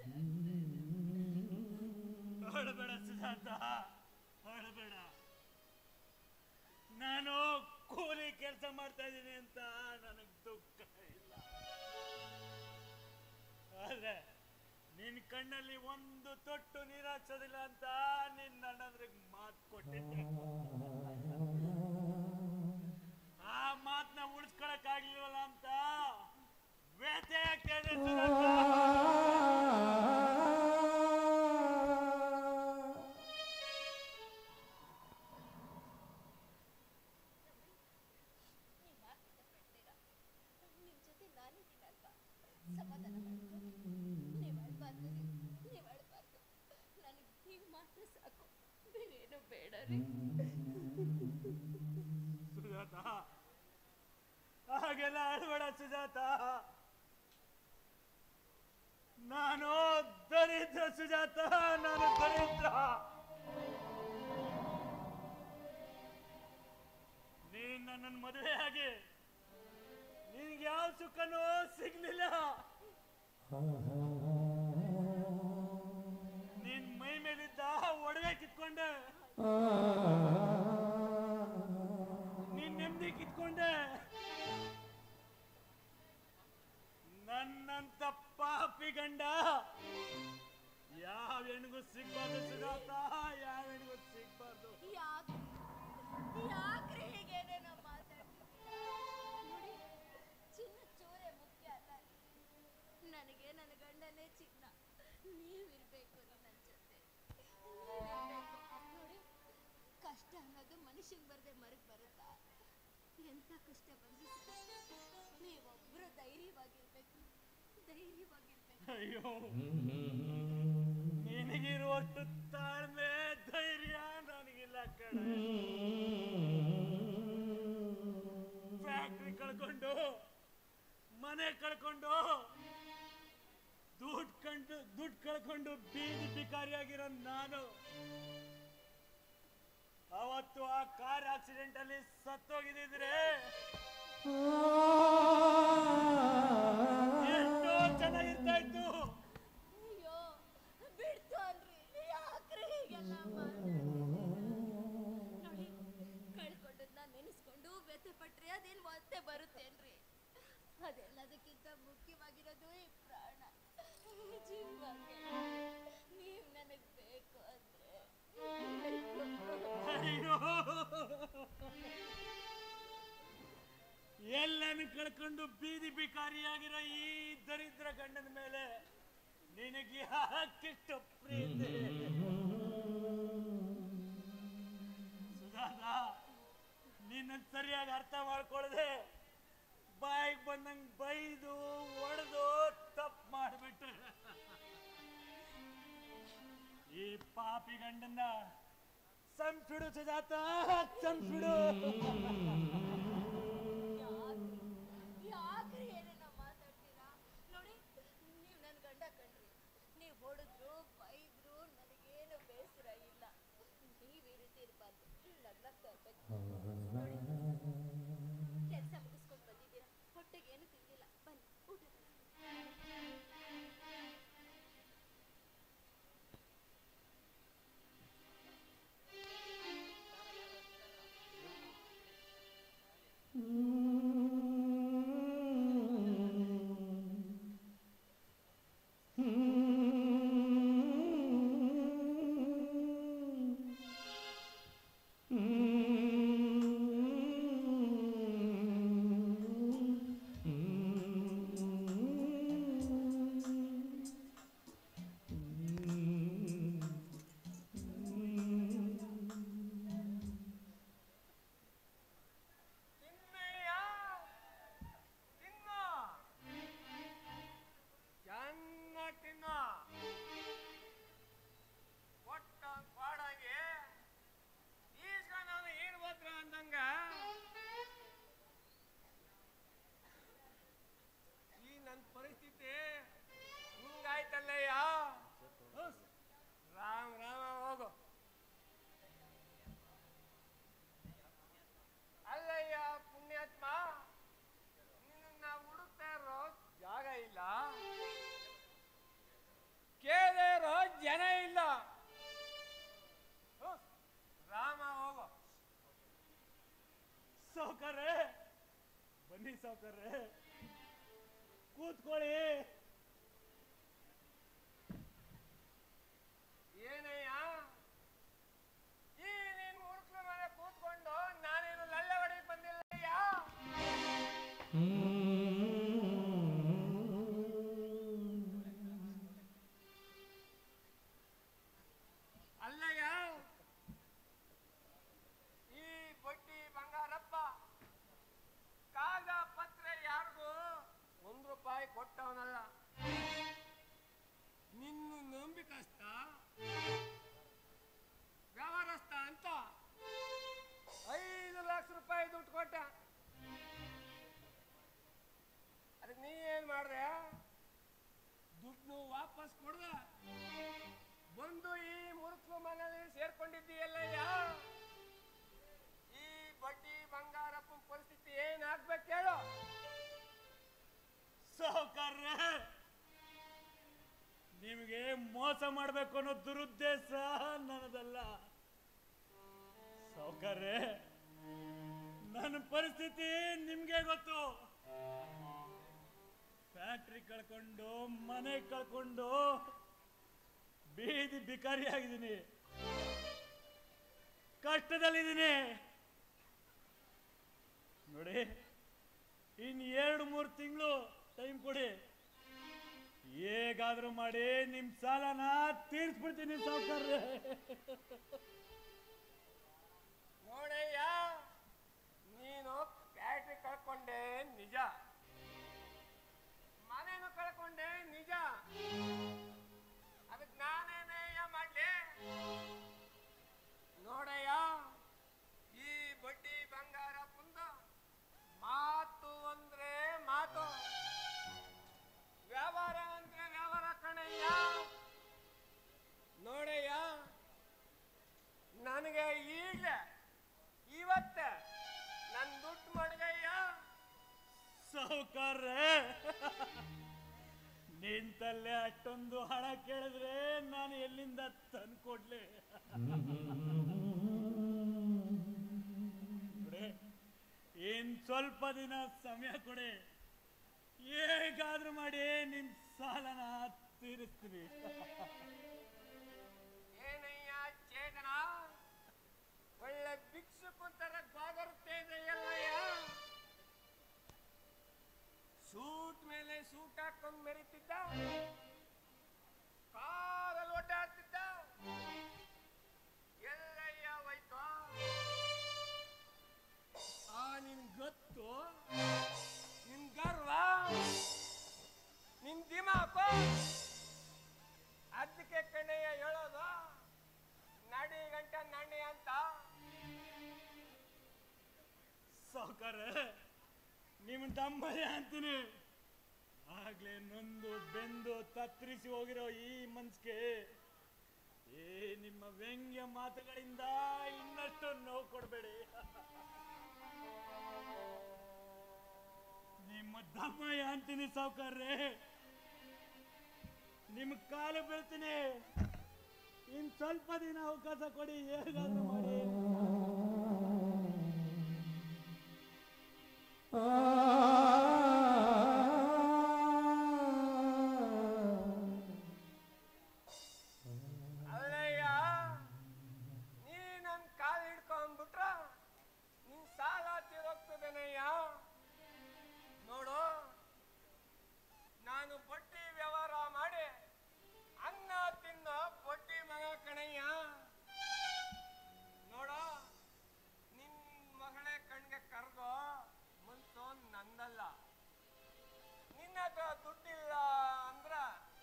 ಅಳಬೇಡ ಸುಜಾತ ಅಳಬೇಡ ನಾನು ಕೂಲಿ ಕೆಲಸ ಮಾಡ್ತಾ ಇದ್ದೀನಿ ಅಂತ ನನಗೆ ದುಃಖ ಇಲ್ಲ ಆದ್ರೆ ನಿನ್ ಕಣ್ಣಲ್ಲಿ ಒಂದು ತೊಟ್ಟು ನೀರಾಚೋದಿಲ್ಲ ಅಂತ ನಿನ್ನ ಅಣ್ಣಂದ್ರಿಗೆ ಮಾತು ಕೊಟ್ಟಿದ್ದೆ ಆ ಮಾತನ್ನ ಉಳಿಸ್ಕೊಳಕ್ ಆಗ್ಲಿಲ್ವಲ್ಲ ಅಂತ ವ್ಯಥೆ ಆಗ್ತಾ ಇದೆ ಸುಜಾತ. ನೀವ್ ಯಾಕೆ ಇಷ್ಟಪಡ್ತೀರಾ ನಿಮ್ ಜೊತೆ ನಾನಿದ್ದೀನಲ್ವಾ ಸಮಾಧಾನ ಮಾಡ್ಕೊಂಡು ನೀವ್ ಅಳ್ಬಾರ್ದು ರೀ ನೀವ್ ಅಳ್ಬಾರ್ದು ನನಗೆ ನೀವು ಮಾತ್ರ ಸಾಕು ಬೇರೇನು ಬೇಡ ರೀ ಸುಜಾತ ಹಾಗೆಲ್ಲ ಅಳ್ಬೇಡ ಸುಜಾತ ನಾನು ದರಿದ್ರ ಸುಜಾತ ನಾನು ದರಿದ್ರ ನೀನ್ ನನ್ನ ಮದುವೆ ಆಗಿ ನಿನ್ಗೆ ಯಾವ ಸುಖನೂ ಸಿಗ್ಲಿಲ್ಲ ನಿನ್ ಮೈ ಮೇಲಿದ್ದ ಒಡವೆ ಕಿತ್ಕೊಂಡೆ ನೀನ್ ನೆಮ್ಮದಿ ಕಿತ್ಕೊಂಡೆ ನನ್ನಂತ ಪಾಪಿ ಗಂಡ ಯಾವ ಹೆಣ್ಗೂ ಸಿಗ್ಬಾರ್ದು ಸುಜಾತ ಯಾವ ಹೆಣ್ಗೂ ಸಿಗ್ಬಾರ್ದು ಯಾಕೆ ಯಾಕ್ರಿ ಹೀಗೇನೇನೋ ಮಾತಾಡ್ತಿದ್ದೀರಾ ನೋಡಿ ಚಿನ್ನ ಚೂರೆ ಮುಖ್ಯ ಅಲ್ಲ ರೀ. ನನಗೆ ನನ್ನ ಗಂಡನೇ ಚಿನ್ನ ನೀವಿರ್ಬೇಕು ರೀ ನನ್ನ ಜೊತೆ ನೀವಿರ್ಬೇಕು. ನೋಡಿ ಕಷ್ಟ ಅನ್ನೋದು ಮನುಷ್ಯಂಗೆ ಬರದೆ ಮರಕ್ಕೆ ಬರುತ್ತಾ ಎಂಥ ಕಷ್ಟ ಬಂದ್ರು ನೀವೊಬ್ರು ಧೈರ್ಯವಾಗಿರ್ಬೇಕು ಧೈರ್ಯವಾಗಿರ್ಬೇಕು ಅಯ್ಯೋ ನಿನಗಿರುವಷ್ಟು ತಾಳ್ಮೆ ಧೈರ್ಯ ನನಗಿಲ್ಲ ಕಣ ಫ್ಯಾಕ್ಟ್ರಿ ಕಳ್ಕೊಂಡು ಮನೆ ಕಳ್ಕೊಂಡು ದುಡ್ಡು ಕಂಡು ದುಡ್ಡು ಕಳ್ಕೊಂಡು ಬೀದಿ ಬಿಕಾರಿಯಾಗಿರೋ ನಾನು ಅವತ್ತು ಆ ಕಾರ್ ಆಕ್ಸಿಡೆಂಟ್ ಅಲ್ಲಿ ಸತ್ತೋಗಿದ್ರೆ ಎಷ್ಟೋ ಚೆನ್ನಾಗಿರ್ತಾ ಇತ್ತು ಅಯ್ಯೋ ಬಿಡ್ತು ಅನ್ರಿ ಯಾಕ್ರಿ ಹೀಗೆಲ್ಲ ಮಾಡ್ತೀರಿ? ನೋಡಿ ಕಳ್ಕೊಂಡದ್ನ ನೆನೆಸ್ಕೊಂಡು ವ್ಯಥೆ ಪಟ್ರೆ ಅದೇನು ಮತ್ತೆ ಬರುತ್ತೇನ್ರಿ ಅದೆಲ್ಲದಕ್ಕಿಂತ ಮುಖ್ಯವಾಗಿರೋದು ಈ ಪ್ರಾಣ ಈ ಜೀವಕ್ಕೆ ನೀವು ನನಗೆ ಬೇಕು ಅಂದ್ರೆ ಅಯ್ಯೋ ಎಲ್ಲನೂ ಕಳ್ಕೊಂಡು ಬೀದಿ ಬಿಕಾರಿಯಾಗಿರೋ ಈ ದರಿದ್ರ ಗಂಡನ ಮೇಲೆ ನಿನಗೆ ಯಾಕಿಷ್ಟು ಪ್ರೀತಿ ಸುಧಾದ ನಿನ್ನ ಸರಿಯಾಗಿ ಅರ್ಥ ಮಾಡ್ಕೊಳ್ಳದೆ ಬಾಯಿಗೆ ಬಂದಂಗ್ ಬೈದು ಒಡೆದು ತಪ್ಪು ಮಾಡಿಬಿಟ್ರೆ ಈ ಪಾಪಿ ಗಂಡನ್ನ ಸಂಪಿಡು ಸುಜಾತ ಸಂಪಿಡು ಯಾಕ್ರಿ ಯಾಕ್ರಿ ಏನೇನೋ ಮಾತಾಡ್ತೀರಾ ನೋಡಿ ನೀವು ನನ್ನ ಗಂಡ ಕಣ್ರಿ ನೀವು ಹೊಡೆದ್ರು ಬೈದ್ರು ನನಗೇನು ಬೇಸರ ಇಲ್ಲ ನೀವು ಈ ರೀತಿ ಇರಬಾರ್ದು ನಗ್ನಗ್ತಾ ಇರ್ಬೇಕು ನೋಡಿ ಕೆಲಸ ಮುಗಿಸ್ಕೊಂಡು ಬಂದಿದ್ದೀರಾ ಹೊಟ್ಟೆಗೆ ಏನು ತಿಂದಿಲ್ಲ ಬನ್ನಿ ಊಟ ಮಾಡಿ. ಸಾವುಕಾರ್ರೆ ಬನ್ನಿ ಸಾವುಕಾರ್ರೆ ಕೂತ್ಕೊಳ್ಳಿ ಏನಯ್ಯ ಈ ನೀನ್ ಮುರುಕ್ಲ ಮೇಲೆ ಕೂತ್ಕೊಂಡು ನಾನೇನು ಲಳ್ಳೆ ಹೊಡೆಯಕ್ ಬಂದಿಲ್ಲಯ್ಯ ಅಲ್ಲಯ್ಯ ಈ ಬಡ್ಡಿ ಬಂಗಾರಪ್ಪ ಕಾಗದ ಪತ್ರ ಯಾರಿಗೂ ಒಂದ್ ರೂಪಾಯಿ ಕೊಟ್ಟವನಲ್ಲ ನಿನ್ನ ನಂಬಿಕಸ್ತ ವ್ಯವಹಾರಸ್ಥ ಅಂತ ಐದು ಲಕ್ಷ ರೂಪಾಯಿ ದುಡ್ಡು ಕೊಟ್ಟ ಅದಕ್ಕೆ ನೀ ಏನ್ ಮಾಡ್ದೆ ದುಡ್ಡು ವಾಪಸ್ ಕೊಡ್ದ ಬಂದು ಈ ಮುರುಕು ಮನೆಯಲ್ಲಿ ಸೇರ್ಕೊಂಡಿದ್ದೀಯಲ್ಲಯ್ಯ ಈ ಬಡ್ಡಿ ಬಂಗಾರಪ್ಪನ ಪರಿಸ್ಥಿತಿ ಏನಾಗ್ಬೇಕು ಹೇಳು ಸಾವುಕಾರ್ರೆ ನಿಮಗೆ ಮೋಸ ಮಾಡಬೇಕು ಅನ್ನೋ ದುರುದ್ದೇಶ ನನ್ನದಲ್ಲ ಸಾವುಕಾರ್ರೆ ನನ್ನ ಪರಿಸ್ಥಿತಿ ನಿಮ್ಗೆ ಗೊತ್ತು ಫ್ಯಾಕ್ಟ್ರಿ ಕಳ್ಕೊಂಡು ಮನೆ ಕಳ್ಕೊಂಡು ಬೀದಿ ಬಿಕಾರಿ ಆಗಿದ್ದೀನಿ ಕಷ್ಟದಲ್ಲಿದ್ದೀನಿ ನೋಡಿ ಇನ್ ಎರಡು ಮೂರು ತಿಂಗಳು ಟೈಮ್ ಕೊಡಿ ಹೇಗಾದ್ರೂ ಮಾಡಿ ನಿಮ್ ಸಾಲನ ತೀರ್ಸ್ಬಿಡ್ತೀನಿ ಸಾವುಕಾರ್ರೆ ನೋಡಯ್ಯ ನೀನು ಬ್ಯಾಟ್ರಿ ಕಳ್ಕೊಂಡೆ ನಿಜ ಮನೇನು ಕಳ್ಕೊಂಡೆ ನಿಜ ಅದಕ್ಕೆ ನಾನೇನಯ್ಯ ಮಾಡ್ಲಿ ನೋಡಯ್ಯ ಈ ಬಡ್ಡಿ ಬಂಗಾರ ಪುಂದ ಮಾತು ಅಂದ್ರೆ ಮಾತು ವ್ಯವಹಾರ ಅಂದ್ರೆ ವ್ಯವಹಾರ ಕಣಯ್ಯ ನೋಡಯ್ಯ ನನಗೆ ಈಗಲೇ ಇವತ್ತೇ ನನ್ನ ದುಡ್ಡು ಮಡ್ಗಯ್ಯ ಸಾವುಕಾರ್ರೆ ನಿಂತಲ್ಲೇ ಅಷ್ಟೊಂದು ಹಣ ಕೇಳಿದ್ರೆ ನಾನು ಎಲ್ಲಿಂದ ತಂದ್ಕೊಡ್ಲಿ ನೋಡಿ, ಇನ್ ಸ್ವಲ್ಪ ದಿನ ಸಮಯ ಕೊಡಿ ಹೇಗಾದ್ರೂ ಮಾಡಿ ನಿಮ್ ಸಾಲನ ತೀರಿಸ್ತೀನಿ ಏನಯ್ಯ ಚೇತನ ಒಳ್ಳೆ ಭಿಕ್ಷುಕುಂತರ ಗೋಗರುತ್ತೆ ಇದೆಯಲ್ಲಯ್ಯ ಸೂಟ್ ಮೇಲೆ ಸೂಟ್ ಹಾಕೊಂಡು ಮೆರಿತಿದ್ದ ಕಾರಲ್ಲಿ ಓಡಾಡ್ತಿದ್ದ ಎಲ್ಲಯ್ಯ ಹೋಯ್ತು ಆ ನಿನ್ ಗೊತ್ತು ನಿನ್ ಗರ್ವ ನಿನ್ ದಿಮಾಕು ಅದಕ್ಕೆ ಕಣಯ್ಯ ಹೇಳೋದು ನಡಿ ಗಂಟ ನಡಿ ಅಂತ ಸಾವುಕಾರ ನಿಮ್ ದಮ್ಮಯ್ಯ ಅಂತೀನಿ ಆಗ್ಲೇ ನೊಂದು ಬೆಂದು ತತ್ರಿಸಿ ಹೋಗಿರೋ ಈ ಮನ್ಸ್ಗೆ ಏ ನಿಮ್ಮ ವ್ಯಂಗ್ಯ ಮಾತುಗಳಿಂದ ಇನ್ನಷ್ಟು ನೋವು ಕೊಡಬೇಡಿ ನಿಮ್ಮ ದಮ್ಮಯ್ಯ ಅಂತೀನಿ ಸಾವುಕಾರ್ರೆ ನಿಮ್ ಕಾಲು ಬೀಳ್ತೀನಿ ಇನ್ ಸ್ವಲ್ಪ ದಿನ ಅವಕಾಶ ಕೊಡಿ ಹೇಗಾದ್ರೂ ಮಾಡಿ ಅಲ್ಲಯ್ಯ ನೀ ನನ್ ಕಾಲ್ ಹಿಡ್ಕೊಂಡ್ಬಿಟ್ರ ನಿನ್ ಸಾಲ ತೀರೋಗ್ತದೇನಯ್ಯ ನೋಡು ನಾನು ಬಡ್ಡಿ ವ್ಯವಹಾರ ಮಾಡಿ ಅನ್ನ ತಿನ್ನ ಬಡ್ಡಿ ಮಗ ಕಣಯ್ಯ ನೋಡು ನಿನ್ ಮಗಳೇ ಕಣ್ಗೆ ಕರ್ಗೋ ಮುನ್ಸು ನಂದಲ್ಲ ನಿನ್ನ ಹತ್ರ ದುಡ್ಡಿಲ್ಲ ಅಂದ್ರ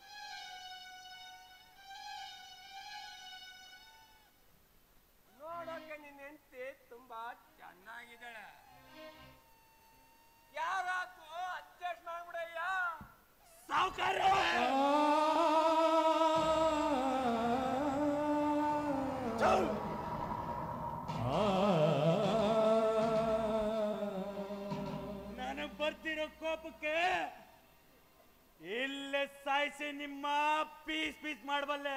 ನೋಡೋಕೆ ನಿನ್ನ ಹೆಂಡತಿ ತುಂಬಾ ಚೆನ್ನಾಗಿದ್ದಾಳೆ ಯಾರಾದ್ರೂ ಅಡ್ಜಸ್ಟ್ ಮಾಡ್ಬಿಡಯ್ಯ ಸಾವುಕಾರ ನಾನು ಬರ್ತಿರೋ ಕೋಪಕ್ಕೆ ಇಲ್ಲೇ ಸಾಯಿಸಿ ನಿಮ್ಮ ಪೀಸ್ ಪೀಸ್ ಮಾಡಬಲ್ಲೆ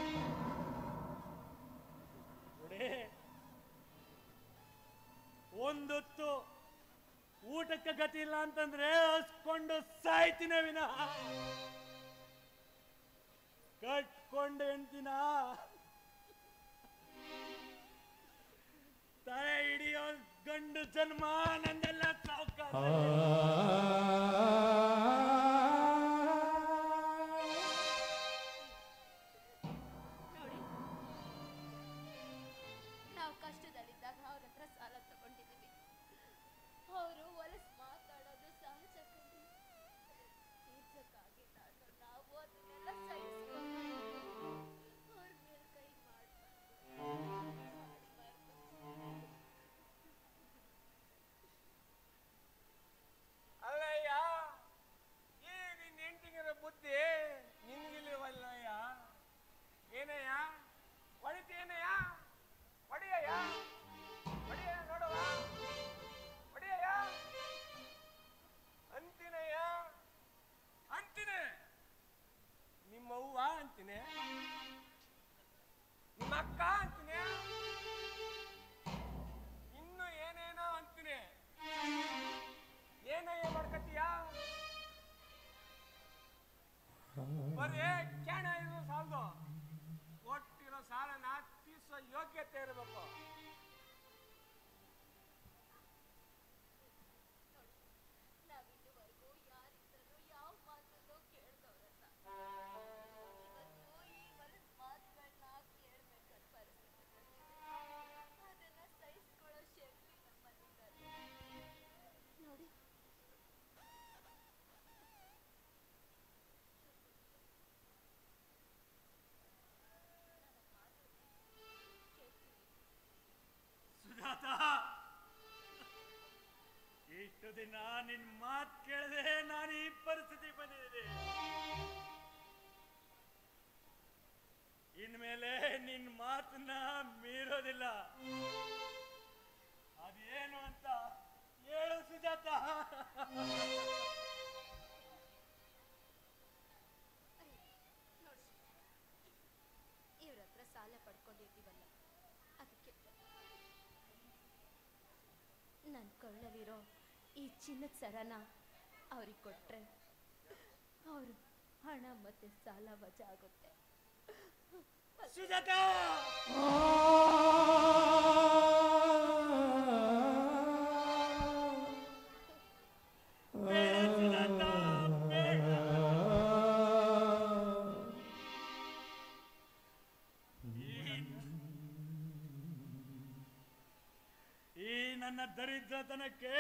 ನೋಡಿ ಒಂದೊತ್ತು ಊಟಕ್ಕೆ ಗತಿ ಇಲ್ಲ ಅಂತಂದ್ರೆ ಹಸ್ಕೊಂಡು ಸಾಯ್ತೀನಿ ವಿನಃ ಕಟ್ಕೊಂಡು ಹೆಣ್ತಿನ ತಲೆ ಹಿಡಿಯೋ ಗಂಡು ಜನ್ಮ ನಂದೆಲ್ಲ ಸಾವುಕಾರ ನೋಡಿ ನಾವು ಕಷ್ಟದಲ್ಲಿದ್ದಾಗ ಅವ್ರ ಹತ್ರ ಸಾಲ ತಗೊಂಡಿದ್ದೀವಿ ಅವರು ಹೊಲಸ್ ಮಾತಾಡೋದು ಸಹಜ ಕಣ್ರಿ. ತೀರ್ಸಕ್ಕಾಗಿಲ್ಲ ಅನ್ನೋ ನಾವು ಅದನ್ನೆಲ್ಲ ಸಹಿಸ್ಕೊಂಡು ಅವ್ರ ಮೇಲೆ ಕೈ ಮಾಡ್ಬಾರ್ದು ಮಾಡ್ಬಾರ್ದು. ಅಲ್ಲಯ್ಯ ಈ ನಿನ್ನ ಹೆಂಡತಿಗಿರೋ ಬುದ್ಧಿ ನಿನ್ಗಿಲ್ವಲ್ಲಯ್ಯ ಏನಯ್ಯ ಹೊಡಿತೀನಯ್ಯ ಹೊಡಿಯಯ್ಯ ಹೊಡಿಯ ನೋಡುವ ಹೊಡಿಯಯ್ಯ ಅಂತೀನಯ್ಯ ಅಂತೀನಿ ನಿಮ್ಮ ಅವ್ವ ಅಂತೀನಿ ನಿಮ್ಮ ಅಕ್ಕ ಅಂತೀನಿ ಇನ್ನು ಏನೇನೋ ಅಂತೀನಿ ಏನಯ್ಯ ಮಾಡ್ಕತ್ತೀಯ ಬರೀ ಕ್ಯಾಣ ಇರೋ ಸಾಲದು ಕೊಟ್ಟಿರೋ ಸಾಲನ ತೀರ್ಸೋ ಯೋಗ್ಯತೆ ಇರಬೇಕು ನಾವಿದುವರೆಗೂ ಯಾರಿಂದಲೂ ಯಾವ ಮಾತನ್ನು ಕೇಳ್ದವ್ರಲ್ಲ ಇವತ್ತು ಈ ಹೊಲದ ಮಾತುಗಳನ್ನ ಕೇಳ್ಬೇಕಾದ ಪರಿಸ್ಥಿತಿ ಬಂದಿದೆ ಅದನ್ನ ಸಹಿಸ್ಕೊಳ್ಳೋ ಶಕ್ತಿ ನಮ್ಮಲ್ಲಿಲ್ಲ ನೋಡಿ ಸುಜಾತ ಇಷ್ಟು ದಿನ ನಿನ್ ಮಾತ್ ಕೇಳದೆ ನಾನು ಈ ಪರಿಸ್ಥಿತಿ ಬಂದಿದ್ದೀನಿ ಇನ್ಮೇಲೆ ನಿನ್ ಮಾತನ್ನ ಮೀರೋದಿಲ್ಲ ಅದೇನು ಅಂತ ಹೇಳು ಸುಜಾತ ನೋಡಿ ಇವ್ರ ಹತ್ರ ಸಾಲ ಪಡ್ಕೊಂಡಿದ್ದೀವಲ್ಲ ಅದಕ್ಕೆ ನನ್ನ ಕೊಳ್ಳಲಿರೋ ಈ ಚಿನ್ನದ ಸರನ ಅವ್ರಿಗೆ ಕೊಟ್ರೆ ಅವರು ಹಣ ಮತ್ತೆ ಸಾಲ ವಜಾ ಆಗುತ್ತೆ ಸುಜಾತ ಬೇಡ ಸುಜಾತ ಬೇಡ ಈ ನನ್ನ ದರಿದ್ರತನಕ್ಕೆ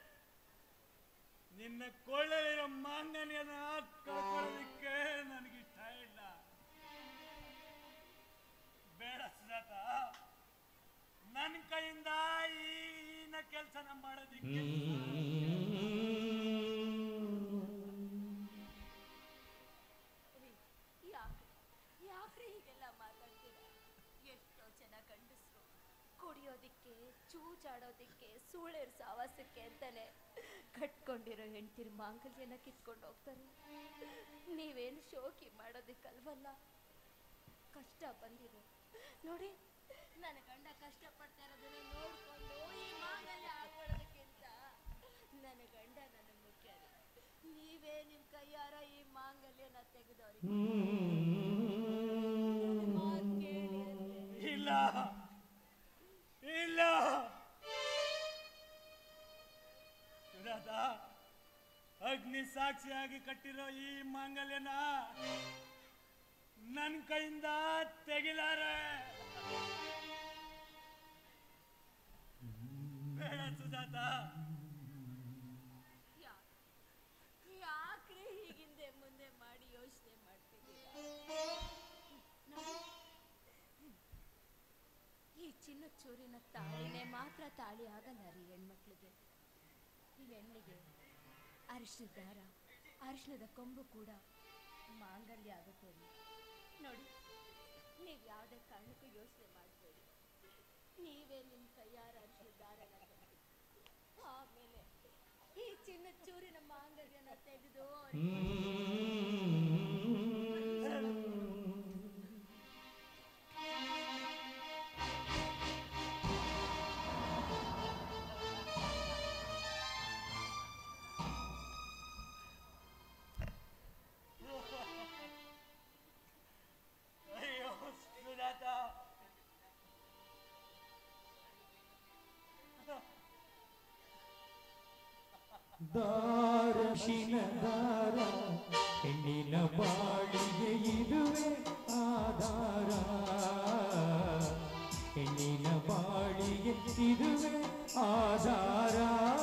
ನಿನ್ನ ಕೊಳ್ಳಲಿರೋ ಮಾಂಗಲ್ಯನ ಕಳ್ಕೊಳ್ಳೋದಕ್ಕೆ ನನಗಿಷ್ಟ ಇಲ್ಲ ಬೇಡ ಸುಜಾತ ನನ್ನ ಕೈಯಿಂದ ಈನ ಕೆಲಸನ ಮಾಡೋದಿಕ್ಕೆ ಯಾಕೆ ಯಾಕ್ರಿ ಹೀಗೆಲ್ಲ ಮಾತಾಡ್ತೀರಾ ಎಷ್ಟೋ ಜನ ಗಂಡಸರು ಕುಡಿಯೋದಿಕ್ಕೆ ಚೂಚಾಡೋದಿಕ್ಕೆ ಸೂಳೆರ್ ಸಾವಾಸಕ್ಕೆ ಅಂತಾನೆ ಕಟ್ಕೊಂಡಿರೋ ಹೆಂಡ್ತಿರ ಮಾಂಗಲ್ಯನ ಕಿತ್ಕೊಂಡು ಹೋಗ್ತಾರೆ ನೀವೇನು ಶೋಕಿ ಮಾಡೋದಿಕ್ಕಲ್ವಲ್ಲ ಕಷ್ಟ ಬಂದಿದೆ ನೋಡಿ ನನ್ನ ಗಂಡ ಕಷ್ಟಪಡ್ತಾ ಇರೋದನ್ನ ನೋಡ್ಕೊಂಡು ಈ ಮಾಂಗಲ್ಯ ಹಾಕೊಳ್ಳೋದಕ್ಕಿಂತ ನನ್ನ ಗಂಡ ನನಗೆ ಮುಖ್ಯ ರೀ. ನೀವೇ ನಿಮ್ ಕೈಯಾರ ಈ ಮಾಂಗಲ್ಯನ ತೆಗೆದವ್ರಿಗೆ ಮಾತ್ ಕೇಳಿ ಅಂದೆ. ಇಲ್ಲ ಇಲ್ಲ ಸುಜಾತ ಅಗ್ನಿ ಸಾಕ್ಷಿಯಾಗಿ ಕಟ್ಟಿರೋ ಈ ಮಾಂಗಲ್ಯನ ನನ್ನ ಕೈಯಿಂದ ತೆಗಿಲಾರೆ ಬೇಡ ಸುಜಾತ ಯಾಕ್- ಯಾಕ್ರಿ ಹೀಗಿಂದೆ ಮುಂದೆ ಮಾಡಿ ಯೋಚನೆ ಮಾಡ್ತಿದ್ದೀರಾ ನೋಡಿ, ಈ ಚಿನ್ನದ ಚೂರಿನ ತಾಳಿನೇ ಮಾತ್ರ ತಾಳಿ ಆಗಲ್ಲ ರೀ ಹೆಣ್ಮಕ್ಳಿಗೆ ಈ ಹೆಣ್ಣಿಗೆ ಅರಿಶಿನ ದಾರ ಅರಿಶಿನದ ಕೊಂಬು ಕೂಡ ಮಾಂಗಲ್ಯ ಆಗುತ್ತೆ ರೀ ನೋಡಿ ನೀವು ಯಾವುದೇ ಕಾರಣಕ್ಕೂ ಯೋಚನೆ ಮಾಡಬೇಡಿ ನೀವೇ ನಿಮ್ಮ ಕೈಯಾರ ಅರಿಶಿನ ದಾರನ ತಂದು ಆಮೇಲೆ ಈ ಚಿನ್ನದ ಚೂರಿನ ಮಾಂಗಲ್ಯನ ತೆಗೆದು ದಾರುಷಿನ ದಾರ ಹೆಣ್ಣಿನ ಬಾಳಿಗೆ ಇದುವೆ ಆಧಾರ ಹೆಣ್ಣಿನ ಬಾಳಿಗೆ ಇದುವೆ ಆಧಾರ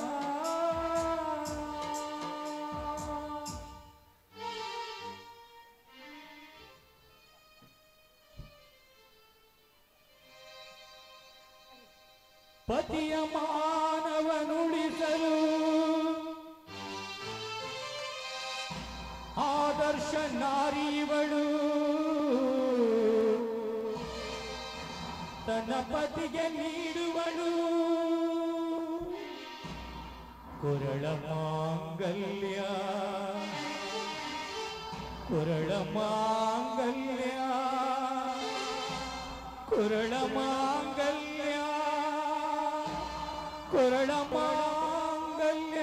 ಪತಿಯ ಮಾನವನುಳಿಸಲು ಆದರ್ಶ ನಾರಿವಳು ತನ್ನ ಪತಿಗೆ ನೀಡುವಳು ಕೊರಳ ಮಾಂಗಲ್ಯ ಕೊರಳ ಮಾಂಗಲ್ಯ ಕೊರಳ ಮಾಂಗಲ್ಯ ಕೊರಳ ಮಾಂಗಲ್ಯ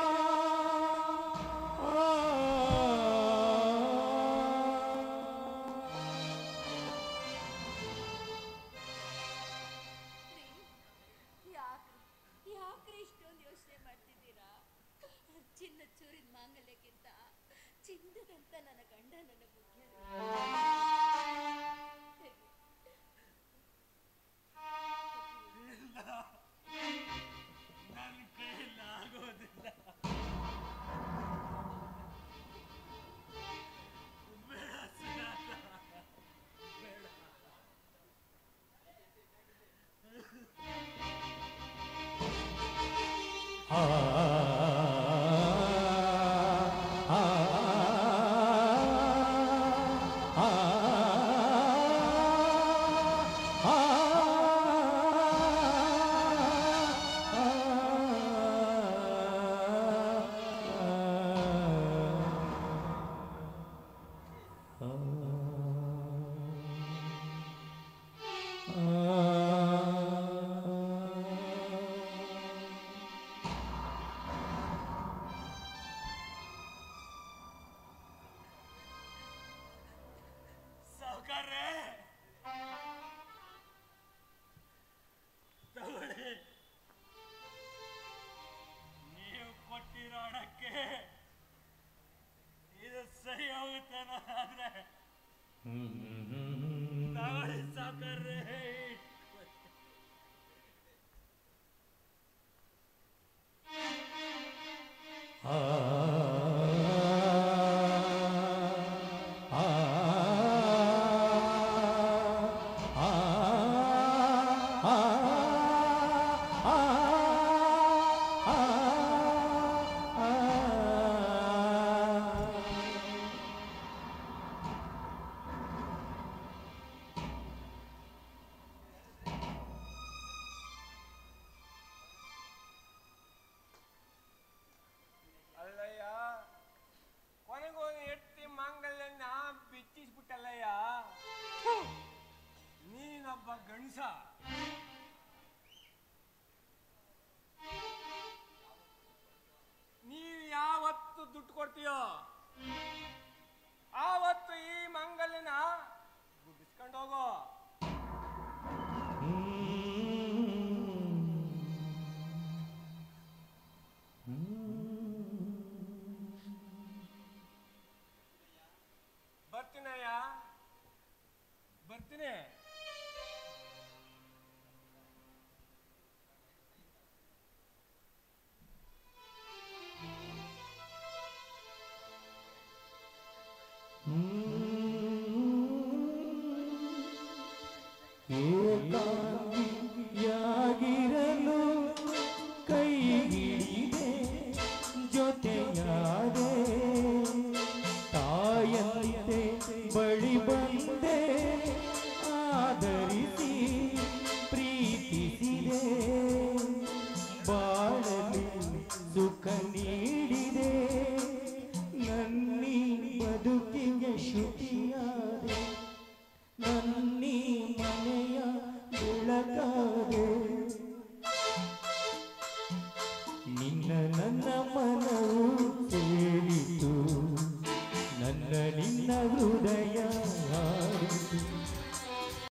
ಯಾಕ್ರಿ ಯಾಕ್ರಿ ಇಷ್ಟೊಂದು ಯೋಚನೆ ಮಾಡ್ತಿದ್ದೀರಾ ಚಿನ್ನ ಚೂರಿದ ಮಾಂಗಲ್ಯಕ್ಕಿಂತ ಚಿನ್ನದಂತ ನನ್ನ ಗಂಡ ನನ್ನ ಮುಖ್ಯ ನನ್ನ ಕೈಯಲ್ಲಿ ಆಗೋದಿಲ್ಲ ಬೇಡ ಸುಜಾತ ಬೇಡ ಆ ಆ ಆ ಸಾವುಕಾರ್ರೆ ತಗೊಳ್ಳಿ ನೀವು ಕೊಟ್ಟಿರೋ ಹಣಕ್ಕೆ ಇದು ಸರಿ ಹೋಗುತ್ತೆ ಅನ್ನೋದಾದ್ರೆ ತಗೊಳ್ಳಿ ಸಾವುಕಾರ್ರೆ ಆ ಆ ಆ ಅಲ್ಲಯ್ಯ ಕೊನೆಗೊಂದು ಎತ್ತಿ ಮಾಂಗಲ್ಯನ ಬಿಚ್ಚಿಸ್ಬಿಟ್ಟಲ್ಲಯ್ಯ ನೀನೊಬ್ಬ ಗಂಡಸ